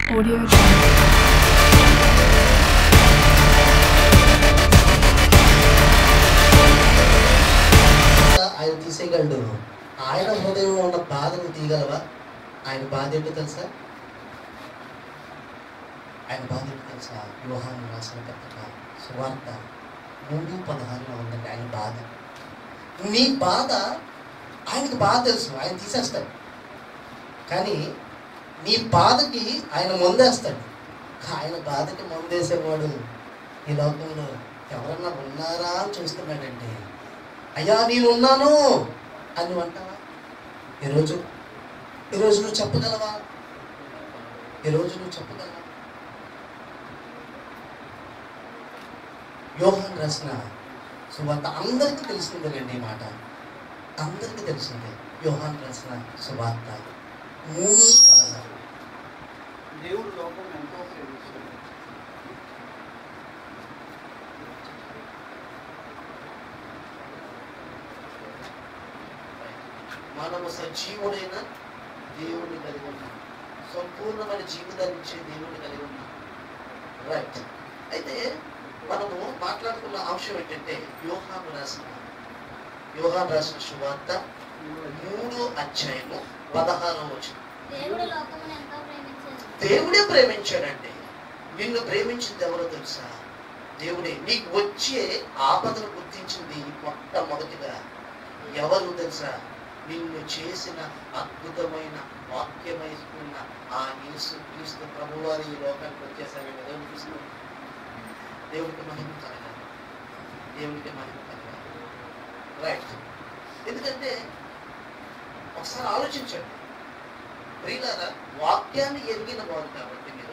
Audio Jungle. ఆయన తీసేయగలడు ఆయన హృదయంలో ఉన్న బాధను తీయగలవా ఆయన బాధ ఏంటో తెలుసా ఆయన బాధ ఏంటో తెలుసా వ్యూహాన్ని రాసిన పత్రిక సువార్త మూడు పదహారులో ఉందండి ఆయన బాధ నీ బాధ ఆయనకి బాధ తెలుసు ఆయన తీసేస్తాడు కానీ నీ బాధకి ఆయన మందేస్తాడు ఆయన బాధకి మందేసేవాడు ఈ లోకంలో ఎవరన్నా ఉన్నారా అని చూస్తున్నాడండి అయ్యా నేను ఉన్నాను అని నువ్వు అంటావా ఈరోజు ఈరోజు నువ్వు చెప్పగలవా ఈరోజు నువ్వు చెప్పగలవా యోహాన్ రాసిన సువార్త అందరికీ తెలిసిందేనండి ఈ మాట అందరికీ తెలిసిందే యోహాన్ రాసిన సువార్త మూడు పదహారు దేవుడు లోకం ఎంతో ప్రేమించాడు మనము సజీవుడైన దేవుడిని కలిగి ఉన్నాం సంపూర్ణమైన జీవితాన్ని ఇచ్చే దేవుడిని కలిగి ఉన్నాం రైట్ అయితే మనము మాట్లాడుకున్న అంశం ఏంటంటే యోహాను రాసిన యోహాను రాసిన శువార్త మూడో అధ్యాయము పదహారో వచ్చిన దేవుడు లోకమును ఎంతో ప్రేమించాడు దేవుడే ప్రేమించాడండి నిన్ను ప్రేమించింది ఎవరో తెలుసా దేవుడే నీకు వచ్చే ఆపదను గుర్తించింది మొట్టమొదటిగా ఎవరు తెలుసా నిన్ను చేసిన అద్భుతమైన వాక్యమైన ఆ యేసు క్రీస్తు ప్రభువారి ఈ లోకానికి వచ్చేసరికి దేవుడు క్రీస్తు దేవుడికి మహిమ కలగాలి దేవుడికి మహిమ కలగాలి రైట్ ఎందుకంటే ఒకసారి ఆలోచించండి ప్రియులారా వాక్యాన్ని ఎరిగిన వారు కాబట్టి మీరు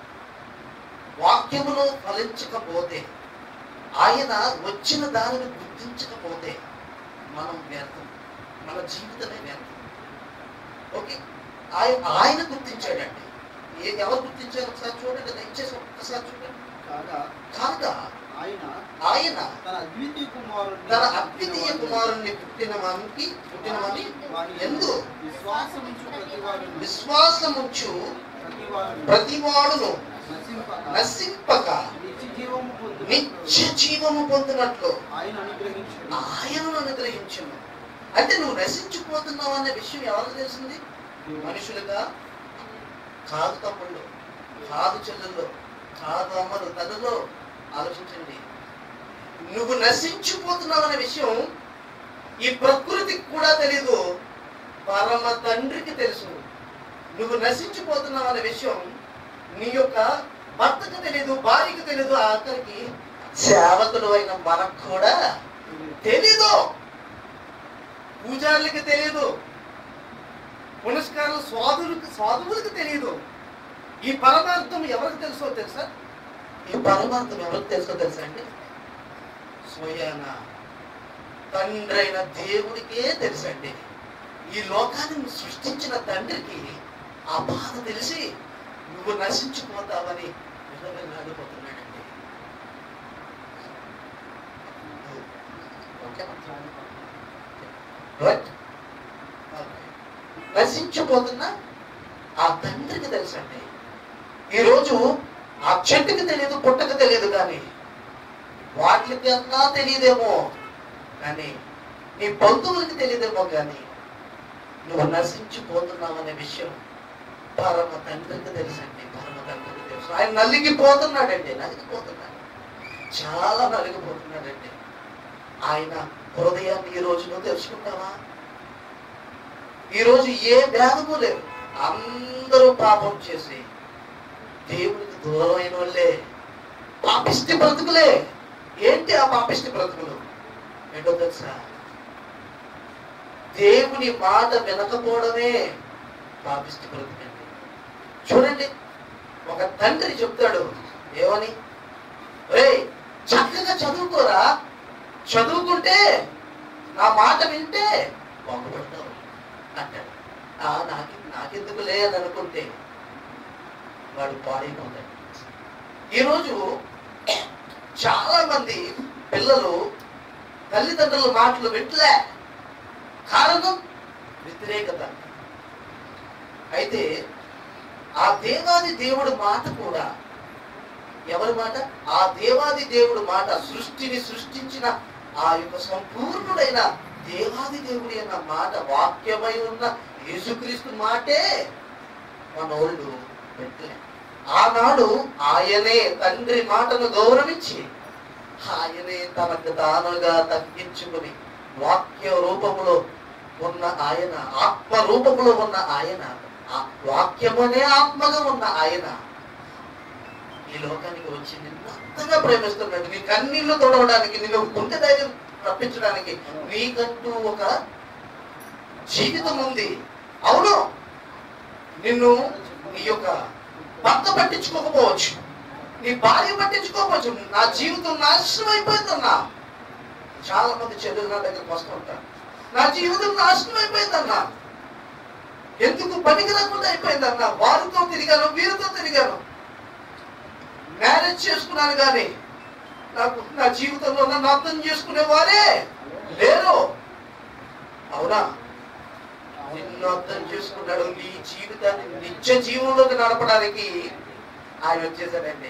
వాక్యములో ఫలించకపోతే ఆయన వచ్చిన దానిని గుర్తించకపోతే మనం వ్యర్థం మన జీవితమే వ్యర్థం ఓకే ఆయన ఆయన గుర్తించాడండి ఏ- ఎవరు గుర్తించారు ఒకసారి చూడండి దయచేసి ఒక్కసారి చూడండి కాగా కాగా ఆయన ఆయన తన అద్వితీయ కుమారుని తన అద్వితీయ కుమారుణ్ణి పుట్టిన వానికి పుట్టిన వాని వాని ఎందు విశ్వాసముంచు ప్రతి వారిని విశ్వాసముంచు ప్రతి వారిని ప్రతివాడును నశింపక నశింపక నిత్య జీవము పొందునట్లు నిత్య జీవము పొందినట్లు ఆయన అనుగ్రహించాడు ఆయనను అనుగ్రహించను అంటే నువ్వు నశించిపోతున్నావు అనే విషయం ఎవరికి తెలిసింది మనుషులుగా కాదు తమ్ముళ్ళు కాదు చెల్లెళ్ళు కాదు అమ్మలు తల్లులో ఆలోచించండి నువ్వు నశించిపోతున్నావు అనే విషయం ఈ ప్రకృతికి కూడా తెలీదు పరమ తండ్రికి తెలుసు నువ్వు నశించిపోతున్నావు అనే విషయం నీ యొక్క భర్తకు తెలియదు భార్యకు తెలియదు ఆఖరికి సేవకులు అయిన మనకు కూడా తెలీదు పూజారులకి తెలియదు పునస్కారాలు స్వాదులకు స్వాదువులకు తెలియదు ఈ పరమార్థం ఎవరికి తెలుసో తెలుసా ఈ పరమార్థం ఎవరికి తెలుసో తెలుసా అండి స్వయాన తండ్రి అయిన దేవుడికే తెలుసండి ఈ లోకాన్ని సృష్టించిన తండ్రికి ఆ బాధ తెలిసి నువ్వు నశించిపోతావని విలవిల్లాడిపోతున్నాడండి ఓకేనా రైట్ నశించిపోతున్న ఆ తండ్రికి తెలుసండి ఈరోజు ఆ చెట్టుకి తెలియదు పుట్టకు తెలియదు కానీ వాటికి అన్నా తెలియదేమో కానీ నీ బంధువులకి తెలియదేమో కానీ నువ్వు నశించిపోతున్నావు అనే విషయం పరమ తండ్రికి తెలుసండి పరమ తండ్రికి తెలుసు ఆయన నలిగిపోతున్నాడండి నలిగిపోతున్నాడు చాలా నలిగిపోతున్నాడండి ఆయన హృదయాన్ని ఈ రోజు నువ్వు తెలుసుకుంటావా ఈరోజు ఏ భేదము లేవు అందరూ పాపం చేసి దేవుడికి దూరమైన వాళ్ళే పాపిష్టి బ్రతుకులే ఏంటి ఆ పాపిష్టి బ్రతుకులు ఏంటో తెలుసా దేవుని మాట వినకపోవడమే పాపిష్టి బ్రతుకండి చూడండి ఒక తండ్రి చెప్తాడు ఏమని రే చక్కగా చదువుకోరా చదువుకుంటే నా మాట వింటే బాగుపడతావు అంటాడు ఆ నాకు నాకెందుకు లే అని అనుకుంటే వాడు పాడైపోతాడు ఈరోజు చాలా మంది పిల్లలు తల్లిదండ్రుల మాటలు వింటలే కారణం వ్యతిరేకత అయితే ఆ దేవాది దేవుడు మాట కూడా ఎవరి మాట ఆ దేవాది దేవుడు మాట సృష్టిని సృష్టించిన ఆ యొక్క సంపూర్ణుడైన దేవాది దేవుడి అన్న మాట వాక్యమై ఉన్న యేసుక్రీస్తు మాటే మనోళ్ళు పెట్టలే ఆనాడు ఆయనే తండ్రి మాటను గౌరవించి ఆయనే తనకు తానుగా తగ్గించుకుని వాక్య రూపములో ఉన్న ఆయన ఆత్మ రూపములో ఉన్న ఆయన ఆ వాక్యమనే ఆత్మగా ఉన్న ఆయన ఈ లోకానికి వచ్చి నిన్ను అంతగా ప్రేమిస్తున్నాడు నీ కన్నీళ్లు తొడవడానికి నిన్ను గుండె ధైర్యం రప్పించడానికి నీకంటూ ఒక జీవితం ఉంది అవును నిన్ను నీ యొక్క భర్త పట్టించుకోకపోవచ్చు నీ భార్య పట్టించుకోకపోవచ్చు నా జీవితం నాశనం అయిపోయిందన్నా చాలా మంది చెల్లెలు నా దగ్గరకు వస్తుంటారు నా జీవితం నాశనం అయిపోయిందన్నా ఎందుకు పనికి రాకుండా అయిపోయిందన్నా వారితో తిరిగాను వీరితో తిరిగాను మ్యారేజ్ చేసుకున్నాను కానీ నాకు నా జీవితంలో నన్ను అర్థం చేసుకునే వారే లేరు అవునా నిన్ను అర్థం చేసుకున్నాడు నీ జీవితాన్ని నిత్య జీవంలోకి నడపడానికి ఆయన వచ్చేసాడండి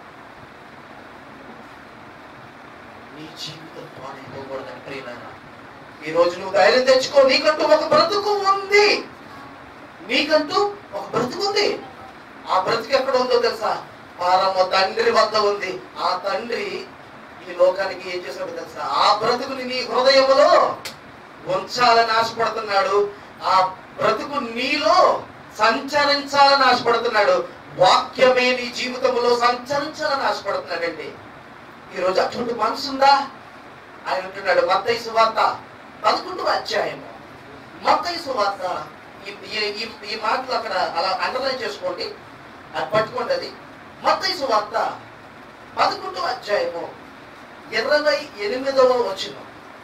నీ జీవితం పాడైపోకూడదని ప్రియులారా ఈ రోజు నువ్వు ధైర్యం తెచ్చుకో నీకంటూ ఒక బ్రతుకు ఉంది నీకంటూ ఒక బ్రతుకు ఉంది ఆ బ్రతుకు ఎక్కడ ఉందో తెలుసా పరమ తండ్రి వద్ద ఉంది ఆ తండ్రి ఈ లోకానికి ఏం చేశాడు తెలుసా ఆ బ్రతుకుని నీ హృదయములో ఉంచాలని ఆశపడుతున్నాడు ఆ బ్రతుకు నీలో సంచరించాలని ఆశపడుతున్నాడు వాక్యమే నీ జీవితంలో సంచరించాలని ఆశపడుతున్నాడండి ఈ రోజు అటువంటి మనసు ఉందా ఆయన అంటున్నాడు మత్తయి సువార్త పదకొండు అధ్యాయము మత్తయి సువార్త ఈ- ఈ- ఈ- ఈ మాటలు అక్కడ అలా అండర్లైన్ చేసుకోండి అది పట్టుకోండి అది మత్తయి సువార్త పదకొండు అధ్యాయము ఇరవై ఎనిమిదవ వచనం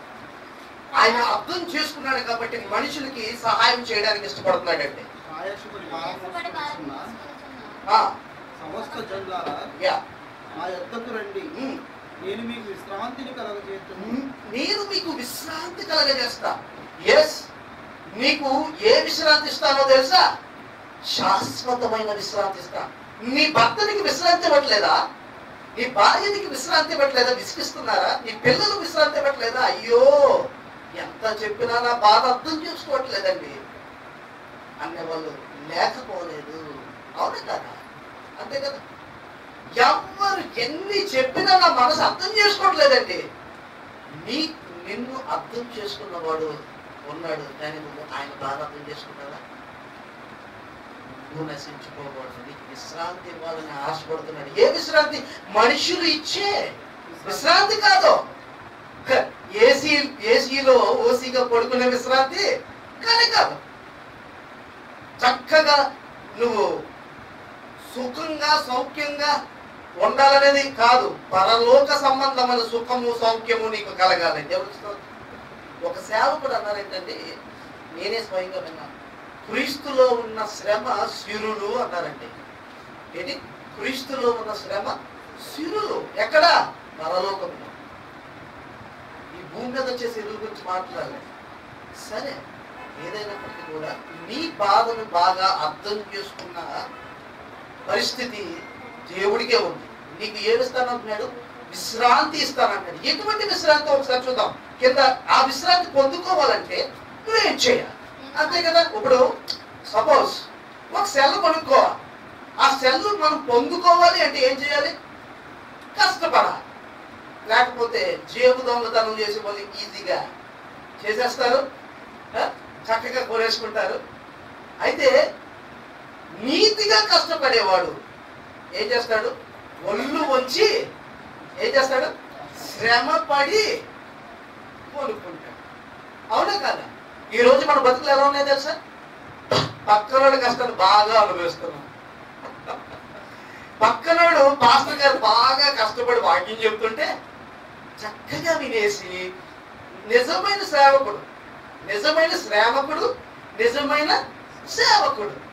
ఆయన అర్థం చేసుకున్నాడు కాబట్టి మనుషులకి సహాయం చేయడానికి ఇష్టపడుతున్నాడండి ఆయాసపడి ప్రయాసపడి భారం భారమున మోసుకొనుచున్న ఆ, సమస్త జనులారా యా. నా యొద్దకు రండి ఉమ్. నేను మీకు విశ్రాంతిని కలగజేస్తున్నాను ఉమ్, నేను మీకు విశ్రాంతి కలగజేస్తా ఎస్ నీకు ఏ విశ్రాంతి ఇస్తానో తెలుసా శాశ్వతమైన విశ్రాంతి ఇస్తా నీ భర్త నీకు విశ్రాంతి ఇవ్వట్లేదా నీ భార్య నీకు విశ్రాంతి ఇవ్వట్లేదా విసిగిస్తున్నారా నీ పిల్లలు విశ్రాంతి ఇవ్వట్లేదా అయ్యో ఎంత చెప్పినా నా బాధ అర్థం చేసుకోవట్లేదండి అనేవాళ్ళు లేకపోలేదు అవును కదా అంతే కదా ఎవ్వరు ఎన్ని చెప్పినా నా మనసు అర్థం చేసుకోవట్లేదండి నీ నిన్ను అర్థం చేసుకున్నవాడు ఉన్నాడు కానీ నువ్వు ఆయన బాధ అర్థం చేసుకున్నావా నువ్వు నశించుకోకూడదు నీకు విశ్రాంతి ఇవ్వాలని ఆశపడుతున్నాడు ఏ విశ్రాంతి మనుషులు ఇచ్చే విశ్రాంతి కాదు హ, ఏసీ ఏసీలో ఓసీగా పడుకునే విశ్రాంతి కానీ కాదు చక్కగా నువ్వు సుఖంగా సౌఖ్యంగా ఉండాలనేది కాదు పరలోక సంబంధమైన సుఖము సౌఖ్యము నీకు కలగాలి దేవుడికి స్తోత్రం. ఒక సేవకుడు అన్నారు ఏంటంటే నేనే స్వయంగా విన్నాను క్రీస్తులో ఉన్న శ్రమ సిరులు అన్నారండి ఏంటి క్రీస్తులో ఉన్న శ్రమ సిరులు ఎక్కడ పరలోకంలో ఈ భూమి మీద వచ్చే సిరుల గురించి మాట్లాడాలి సరే ఏదైనప్పటికీ కూడా నీ బాధను బాగా అర్థం చేసుకున్న పరిస్థితి దేవుడికే ఉంది నీకు ఏమి ఇస్తానంటున్నాడు విశ్రాంతి ఇస్తానంటున్నాడు ఎటువంటి విశ్రాంతి ఒకసారి చూద్దాం కింద ఆ విశ్రాంతి పొందుకోవాలంటే నువ్వేం చేయాలి అంతే కదా ఇప్పుడు సపోజ్ ఒక సెల్ కొనుక్కోవాలి ఆ సెల్ మనం పొందుకోవాలి అంటే ఏం చేయాలి కష్టపడాలి లేకపోతే జేబు దొంగతనం చేసే వాళ్ళు ఈజీగా చేసేస్తారు ఆ? చక్కగా కొనేసుకుంటారు అయితే నీతిగా కష్టపడేవాడు ఏం చేస్తాడు ఒళ్ళు వంచి ఏం చేస్తాడు శ్రమ పడి కొనుక్కుంటాడు అవునా కదా ఈ రోజు మన బతుకులు ఎలా ఉన్నాయి తెలుసా పక్కనోడి కష్టాలు బాగా అనుభవిస్తున్నాం పక్కనోడు పాస్టర్ గారు బాగా కష్టపడి వాక్యం చెబుతుంటే చక్కగా వినేసి నిజమైన సేవకుడు నిజమైన శ్రావకుడు నిజమైన సేవకుడు